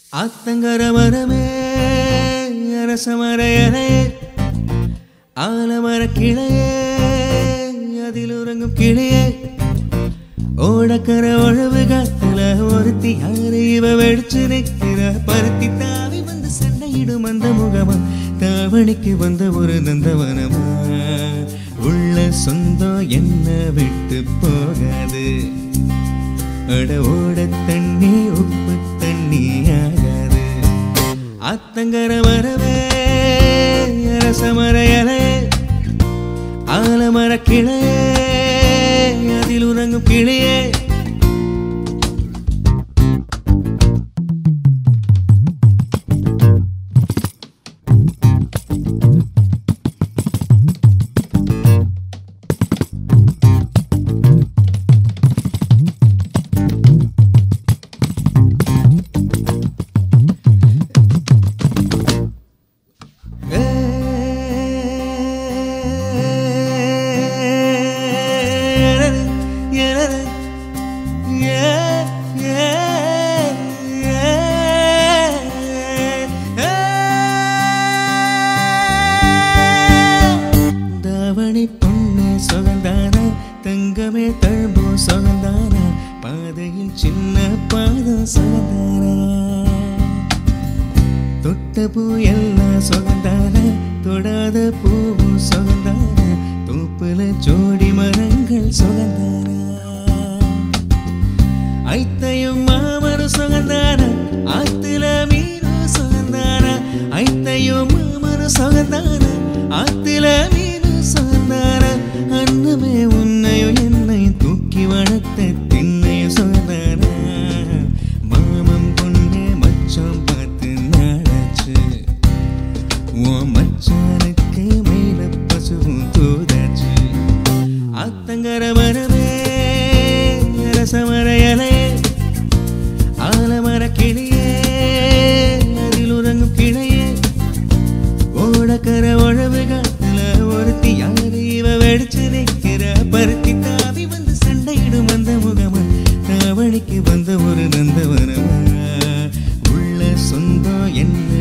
ஆத்தங்கர மரமே அரசமரையரே ஆலமர கிளையே அதில் உறங்கும் கிளையே ஓடக்கர உழவு காத்துல ஒருத்தி யாரு இவ வெடிச்சு நிற்கிற பருத்தி தாவி வந்து சண்டையிடும் அந்த முகமா தாவணிக்கு வந்த ஒரு நந்தவனமா உள்ள சொந்தம் என்ன விட்டு போகாது அட ஓட தண்ணி உப்பு தண்ணி ஆகாது ஆத்தங்கர மரவே அரசமரையலே ஆலமர கிளையே அதில் உறங்கும் கிளியே தாவணி பொண்ணு சுகந்தான தங்கமே தழும்போ சுகந்தான பாதையில் சின்ன பாதம் சுகந்தானா தொட்ட பூ எல்லாம் சுகந்தான தொடாத பூவும் சுகந்தான தூப்புல ஜோடி மரங்கள் சுகந்தான ஐத்தையும் மாமனும் சுகந்தான ஆத்துல மீனும் சுகந்தான ஐத்தையும் மாமனும் சுகந்தான ஆத்துல மீனும் சுகந்தான அன்னமே உன்னையும் என்னையும் தூக்கி வளர்த்த திண்ணையும் சுகந்தான மாமன் பொண்ணே மச்சான் பார்த்து நாளாச்சு உன் மச்சானுக்கு மேல பசுவும் தூதாச்சு ஆத்தங்கர மரமே அரசமரையலே ஆலமர கிளியே அதில் உறங்கும் கிளையே ஓடக்கர உழவு காத்துல ஒருத்தி யாரு இவ வெடிச்சு நிற்கிற பருத்தி தாவி வந்து சண்டையிடும் அந்த முகமா தாவணிக்கு வந்த ஒரு நந்தவனமா உள்ள சொந்தம் என்ன